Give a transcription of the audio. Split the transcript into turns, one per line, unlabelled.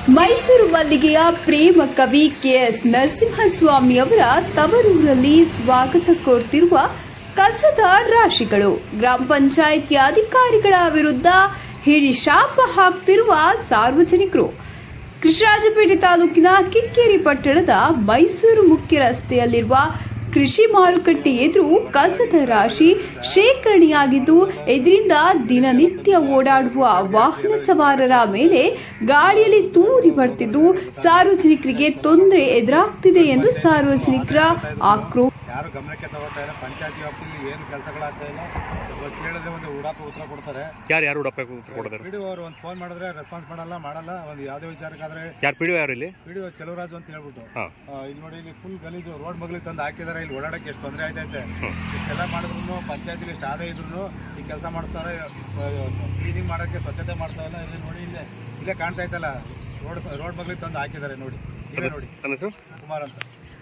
ಮೈಸೂರು ಮಲ್ಲಿಗೆಯ ಪ್ರೇಮ ಕವಿ ಕೆಎಸ್ ನರಸಿಂಹಸ್ವಾಮಿ ಅವರ ತವರೂರಲ್ಲಿ ಸ್ವಾಗತ ಕೋರ್ತಿರುವ ಕಸದ ರಾಶಿಗಳು ಗ್ರಾಮ ಪಂಚಾಯಿತಿ ಅಧಿಕಾರಿಗಳ ವಿರುದ್ಧ ಹಿಡಿ ಶಾಪ ಹಾಕ್ತಿರುವ ಸಾರ್ವಜನಿಕರು ಕೃಷ್ಣರಾಜಪೇಟೆ ತಾಲೂಕಿನ ಕಿಕ್ಕೇರಿ ಪಟ್ಟಣದ ಮೈಸೂರು ಮುಖ್ಯ ರಸ್ತೆಯಲ್ಲಿರುವ ಕೃಷಿ ಮಾರುಕಟ್ಟೆ ಎದುರು ಕಸದ ರಾಶಿ ಶೇಖರಣೆಯಾಗಿದ್ದು ಇದರಿಂದ ದಿನನಿತ್ಯ ಓಡಾಡುವ ವಾಹನ ಸವಾರರ ಮೇಲೆ ಗಾಳಿಯಲ್ಲಿ ತೂರಿ ಬರ್ತಿದ್ದು ಸಾರ್ವಜನಿಕರಿಗೆ ತೊಂದರೆ ಎದುರಾಗ್ತಿದೆ ಎಂದು ಸಾರ್ವಜನಿಕರ ಆಕ್ರೋಶ
ಯಾರು ಗಮನಕ್ಕೆ ತಗೋತಾ ಇಲ್ಲ ಪಂಚಾಯತಿ ವ್ಯಾಪ್ತಿಯಲ್ಲಿ ಏನು ಕೆಲಸಗಳಾಗ್ತಾ ಇಲ್ಲ ಇವಾಗ ಕೇಳಿದ್ರೆ ಒಂದು ಉಡಾಪ ಉತ್ತರ ಕೊಡ್ತಾರೆ
ಯಾರು ಯಾರು ಉಡಪ್ಪ ಉತ್ತರ ಕೊಡೋದಾರೆ
ಪಿ ಡಿ ಅವರು ಒಂದು ಫೋನ್ ಮಾಡಿದ್ರೆ ರೆಸ್ಪಾನ್ಸ್ ಮಾಡಲ್ಲ ಮಾಡಲ್ಲ ಒಂದು ಯಾವುದೇ ವಿಚಾರಕ್ಕಾದ್ರೆ
ಯಾರು ಪಿ ಡಿ ಯಾರು ಇಲ್ಲಿ
ಪಿ ಡಿ ಒ ಚೆಲುವರಾಜು ಅಂತ ಹೇಳ್ಬಿಟ್ಟು
ಹಾಂ
ಆ, ಇಲ್ಲಿ ನೋಡಿ ಇಲ್ಲಿ ಫುಲ್ ಗಲೀಜು ರೋಡ್ ಮಗ್ಲಿಗೆ ತಂದು ಹಾಕಿದ್ದಾರೆ ಇಲ್ಲಿ ಓಡಾಡಕ್ಕೆ ಎಷ್ಟು ತೊಂದರೆ ಆಯ್ತೈತೆ ಇಷ್ಟೆಲ್ಲ ಮಾಡಿದ್ರು ಪಂಚಾಯತಿಗೆ ಎಷ್ಟು ಆದಾಯ ಇದ್ರು ಈ ಕೆಲಸ ಮಾಡ್ತಾರೆ ಕ್ಲೀನಿಂಗ್ ಮಾಡೋಕ್ಕೆ ಸ್ವಚ್ಛತೆ ಮಾಡ್ತಾ ಇಲ್ಲ ಇಲ್ಲಿ ನೋಡಿ ಇಲ್ಲೇ ಇಲ್ಲೇ ಕಾಣ್ತಾ ಇತ್ತಲ್ಲ ರೋಡ್ ರೋಡ್ ಮಗ್ಲಿಗೆ ತಂದು ಹಾಕಿದ್ದಾರೆ ನೋಡಿ ಇಲ್ಲೇ ನೋಡಿ
ತನ್ನ ಹೆಸರು
ಕುಮಾರ್ ಅಂತ